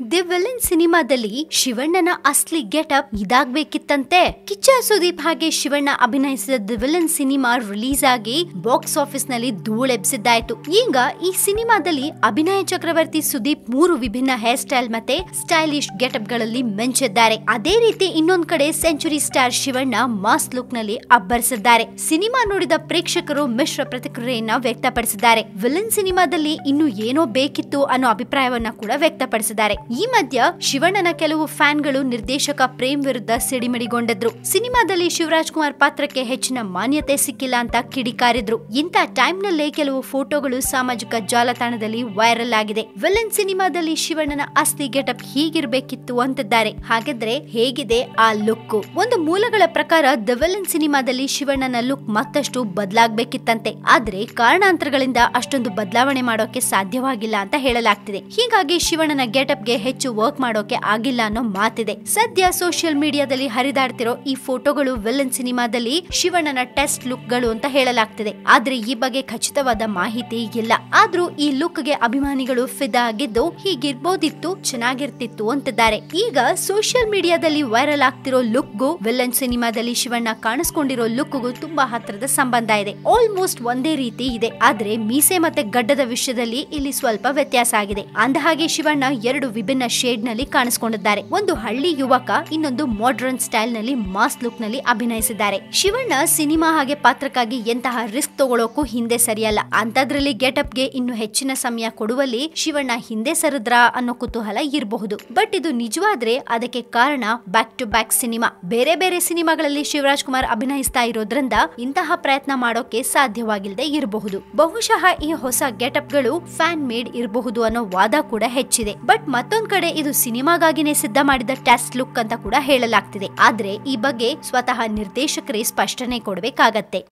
the villain ಸಿನಿಮಾದಲ್ಲಿ ಶಿವಣ್ಣನ ಅಸ್ಲಿ ಗೆಟಪ್ ಇದಾಗ್ಬೇಕಿತ್ತಂತೆ ಕಿಚ್ಚ ಸುದೀಪ್ ಹಾಗೆ ಶಿವಣ್ಣ ಅಭಿನಯಿಸಿದ ದಿ ವಿಲನ್ ಸಿನಿಮಾ ರಿಲೀಸ್ ಆಗಿ ಬಾಕ್ಸ್ ಆಫೀಸ್ ನಲ್ಲಿ ಧೂಳೆಬ್ಸಿದ್ದಾಯ್ತು ಈಗ ಈ ಸಿನಿಮಾದಲ್ಲಿ ಅಭಿನಯ ಚಕ್ರವರ್ತಿ ಸುದೀಪ್ ಮೂರು ವಿಭಿನ್ನ ಹೇರ್ ಸ್ಟೈಲ್ ಮತ್ತೆ ಸ್ಟೈಲಿಶ್ ಗೆಟಪ್ ಗಳಲ್ಲಿ ಮೆಂಚಿದ್ದಾರೆ ಅದೇ ರೀತಿ ಇನ್ನೊಂದ್ ಕಡೆ century star Shivanna mass look ನಲ್ಲಿ ಅಬ್ಬರಿಸಿದ್ದಾರೆ ಸಿನಿಮಾ ನೋಡಿದ ಪ್ರೇಕ್ಷಕರು ಮಿಶ್ರ ಪ್ರತಿಕ್ರಿಯೆಯನ್ನ ವ್ಯಕ್ತಪಡಿಸಿದ್ದಾರೆ ವಿಲನ್ ಸಿನಿಮಾದಲ್ಲಿ ಇನ್ನು ಏನೋ ಬೇಕಿತ್ತು ಅನ್ನೋ ಅಭಿಪ್ರಾಯವನ್ನ ಕೂಡ ವ್ಯಕ್ತಪಡಿಸಿದ್ದಾರೆ ಈ ಮಧ್ಯ ಶಿವಣ್ಣನ ಕೆಲವು ಫ್ಯಾನ್ಗಳು ನಿರ್ದೇಶಕ ಪ್ರೇಮ್ ವಿರುದ್ಧ ಸಿಡಿಮಿಡಿಗೊಂಡಿದ್ರು ಸಿನಿಮಾದಲ್ಲಿ ಶಿವರಾಜ್ ಕುಮಾರ್ ಪಾತ್ರಕ್ಕೆ ಹೆಚ್ಚಿನ ಮಾನ್ಯತೆ ಸಿಕ್ಕಿಲ್ಲ ಅಂತ ಕಿಡಿಕಾರಿದ್ರು ಇಂಥ ಟೈಮ್ ನಲ್ಲೇ ಕೆಲವು ಫೋಟೋಗಳು ಸಾಮಾಜಿಕ ಜಾಲತಾಣದಲ್ಲಿ ವೈರಲ್ ಆಗಿದೆ ವಿಲನ್ ಸಿನಿಮಾದಲ್ಲಿ ಶಿವಣ್ಣನ ಅಸ್ಥಿ ಗೆಟಪ್ ಹೀಗಿರ್ಬೇಕಿತ್ತು ಅಂತಿದ್ದಾರೆ ಹಾಗಿದ್ರೆ ಹೇಗಿದೆ ಆ ಲುಕ್ ಒಂದು ಮೂಲಗಳ ಪ್ರಕಾರ ದ ವಿಲನ್ ಸಿನಿಮಾದಲ್ಲಿ ಶಿವಣ್ಣನ ಲುಕ್ ಮತ್ತಷ್ಟು ಬದಲಾಗಬೇಕಿತ್ತಂತೆ ಆದ್ರೆ ಕಾರಣಾಂತರಗಳಿಂದ ಅಷ್ಟೊಂದು ಬದಲಾವಣೆ ಮಾಡೋಕೆ ಸಾಧ್ಯವಾಗಿಲ್ಲ ಅಂತ ಹೇಳಲಾಗ್ತಿದೆ ಹೀಗಾಗಿ ಶಿವಣ್ಣನ ಗೆಟಪ್ಗೆ ಹೆಚ್ಚು ವರ್ಕ್ ಮಾಡೋಕೆ ಆಗಿಲ್ಲ ಅನ್ನೋ ಮಾತಿದೆ ಸದ್ಯ ಸೋಷಿಯಲ್ ಮೀಡಿಯಾದಲ್ಲಿ ಹರಿದಾಡ್ತಿರೋ ಈ ಫೋಟೋಗಳು ವಿಲನ್ ಸಿನಿಮಾದಲ್ಲಿ ಶಿವಣ್ಣನ ಟೆಸ್ಟ್ ಲುಕ್ಗಳು ಅಂತ ಹೇಳಲಾಗ್ತಿದೆ ಆದ್ರೆ ಈ ಬಗ್ಗೆ ಖಚಿತವಾದ ಮಾಹಿತಿ ಇಲ್ಲ ಆದ್ರೂ ಈ ಲುಕ್ಗೆ ಅಭಿಮಾನಿಗಳು ಫಿದಾ ಆಗಿದ್ದು ಹೀಗಿರ್ಬೋದಿತ್ತು ಚೆನ್ನಾಗಿರ್ತಿತ್ತು ಅಂತಿದ್ದಾರೆ ಈಗ ಸೋಷಿಯಲ್ ಮೀಡಿಯಾದಲ್ಲಿ ವೈರಲ್ ಆಗ್ತಿರೋ ಲುಕ್ಗೂ ವಿಲನ್ ಸಿನಿಮಾದಲ್ಲಿ ಶಿವಣ್ಣ ಕಾಣಿಸ್ಕೊಂಡಿರೋ ಲುಕ್ಗೂ ತುಂಬಾ ಹತ್ತಿರದ ಸಂಬಂಧ ಇದೆ ಆಲ್ಮೋಸ್ಟ್ ಒಂದೇ ರೀತಿ ಇದೆ ಆದ್ರೆ ಮೀಸೆ ಮತ್ತೆ ಗಡ್ಡದ ವಿಷಯದಲ್ಲಿ ಇಲ್ಲಿ ಸ್ವಲ್ಪ ವ್ಯತ್ಯಾಸ ಆಗಿದೆ ಅಂದಹಾಗೆ ಶಿವಣ್ಣ ಎರಡು ವಿಭಿನ್ನ ಶೇಡ್ ನಲ್ಲಿ ಕಾಣಿಸ್ಕೊಂಡಿದ್ದಾರೆ ಒಂದು ಹಳ್ಳಿ ಯುವಕ ಇನ್ನೊಂದು ಮಾಡರ್ನ್ ಸ್ಟೈಲ್ ನಲ್ಲಿ ಮಾಸ್ ಲುಕ್ ನಲ್ಲಿ ಅಭಿನಯಿಸಿದ್ದಾರೆ ಶಿವಣ್ಣ ಸಿನಿಮಾ ಹಾಗೆ ಪಾತ್ರಕ್ಕಾಗಿ ಎಂತಹ ರಿಸ್ಕ್ ತಗೊಳ್ಳೋಕು ಹಿಂದೆ ಸರಿಯಲ್ಲ ಅಂತದ್ರಲ್ಲಿ ಗೆಟಪ್ ಗೆ ಇನ್ನು ಹೆಚ್ಚಿನ ಸಮಯ ಕೊಡುವಲ್ಲಿ ಶಿವಣ್ಣ ಹಿಂದೆ ಸರಿದ್ರಾ ಅನ್ನೋ ಕುತೂಹಲ ಇರಬಹುದು ಬಟ್ ಇದು ನಿಜವಾದ್ರೆ ಅದಕ್ಕೆ ಕಾರಣ ಬ್ಯಾಕ್ ಟು ಬ್ಯಾಕ್ ಸಿನಿಮಾ ಬೇರೆ ಬೇರೆ ಸಿನಿಮಾಗಳಲ್ಲಿ ಶಿವರಾಜ್ ಕುಮಾರ್ ಅಭಿನಯಿಸ್ತಾ ಇರೋದ್ರಿಂದ ಇಂತಹ ಪ್ರಯತ್ನ ಮಾಡೋಕೆ ಸಾಧ್ಯವಾಗಿಲ್ಲದೆ ಇರಬಹುದು ಬಹುಶಃ ಈ ಹೊಸ ಗೆಟಪ್ ಗಳು ಫ್ಯಾನ್ ಮೇಡ್ ಇರಬಹುದು ಅನ್ನೋ ವಾದ ಕೂಡ ಹೆಚ್ಚಿದೆ ಬಟ್ ಮತ್ತೊಂದ್ ಕಡೆ ಇದು ಸಿನಿಮಾಗಾಗಿನೇ ಸಿದ್ಧ ಮಾಡಿದ ಟೆಸ್ಟ್ ಲುಕ್ ಅಂತ ಕೂಡ ಹೇಳಲಾಗ್ತಿದೆ ಆದ್ರೆ ಈ ಬಗ್ಗೆ ಸ್ವತಃ ನಿರ್ದೇಶಕರೇ ಸ್ಪಷ್ಟನೆ ಕೊಡಬೇಕಾಗತ್ತೆ